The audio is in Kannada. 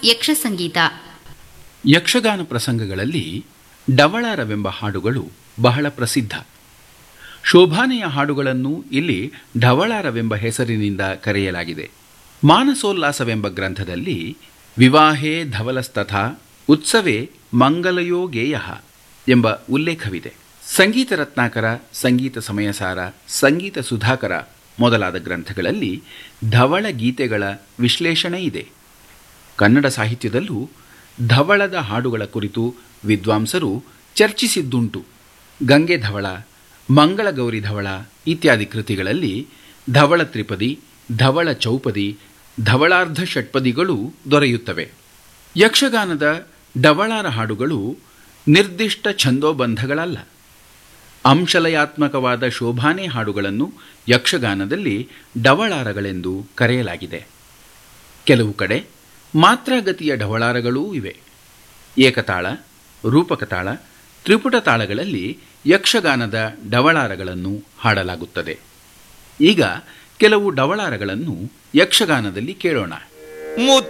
ಯಕ್ಷ ಸಂಗೀತ ಯಕ್ಷಗಾನ ಪ್ರಸಂಗಗಳಲ್ಲಿ ಡವಳಾರವೆಂಬ ಹಾಡುಗಳು ಬಹಳ ಪ್ರಸಿದ್ಧ ಶೋಭಾನೆಯ ಹಾಡುಗಳನ್ನು ಇಲ್ಲಿ ಢವಳಾರವೆಂಬ ಹೆಸರಿನಿಂದ ಕರೆಯಲಾಗಿದೆ ಮಾನಸೋಲ್ಲಾಸವೆಂಬ ಗ್ರಂಥದಲ್ಲಿ ವಿವಾಹೇ ಧವಲಸ್ತಥಾ ಉತ್ಸವೇ ಮಂಗಲಯೋ ಗೇಯ ಎಂಬ ಉಲ್ಲೇಖವಿದೆ ಸಂಗೀತ ರತ್ನಾಕರ ಸಂಗೀತ ಸಮಯಸಾರ ಸಂಗೀತ ಸುಧಾಕರ ಮೊದಲಾದ ಗ್ರಂಥಗಳಲ್ಲಿ ಧವಳ ಗೀತೆಗಳ ವಿಶ್ಲೇಷಣೆ ಇದೆ ಕನ್ನಡ ಸಾಹಿತ್ಯದಲ್ಲೂ ಧವಳದ ಹಾಡುಗಳ ಕುರಿತು ವಿದ್ವಾಂಸರು ಚರ್ಚಿಸಿದ್ದುಂಟು ಗಂಗೆ ಧವಳ ಮಂಗಳಗೌರಿ ಧವಳ ಇತ್ಯಾದಿ ಕೃತಿಗಳಲ್ಲಿ ಧವಳ ತ್ರಿಪದಿ ಧವಳ ಚೌಪದಿ ಧವಳಾರ್ಧ ಷಟ್ಪದಿಗಳು ದೊರೆಯುತ್ತವೆ ಯಕ್ಷಗಾನದ ಡವಳಾರ ಹಾಡುಗಳು ನಿರ್ದಿಷ್ಟ ಛಂದೋಬಂಧಗಳಲ್ಲ ಅಂಶಲಯಾತ್ಮಕವಾದ ಶೋಭಾನೆ ಹಾಡುಗಳನ್ನು ಯಕ್ಷಗಾನದಲ್ಲಿ ಡವಳಾರಗಳೆಂದು ಕರೆಯಲಾಗಿದೆ ಕೆಲವು ಕಡೆ ಮಾತ್ರಾಗತಿಯ ಢವಳಾರಗಳೂ ಇವೆ ಏಕತಾಳ ರೂಪಕತಾಳ ತ್ರಿಪುಟ ತಾಳಗಳಲ್ಲಿ ಯಕ್ಷಗಾನದ ಡವಳಾರಗಳನ್ನು ಹಾಡಲಾಗುತ್ತದೆ ಈಗ ಕೆಲವು ಡವಳಾರಗಳನ್ನು ಯಕ್ಷಗಾನದಲ್ಲಿ ಕೇಳೋಣ ಮುತ್ತು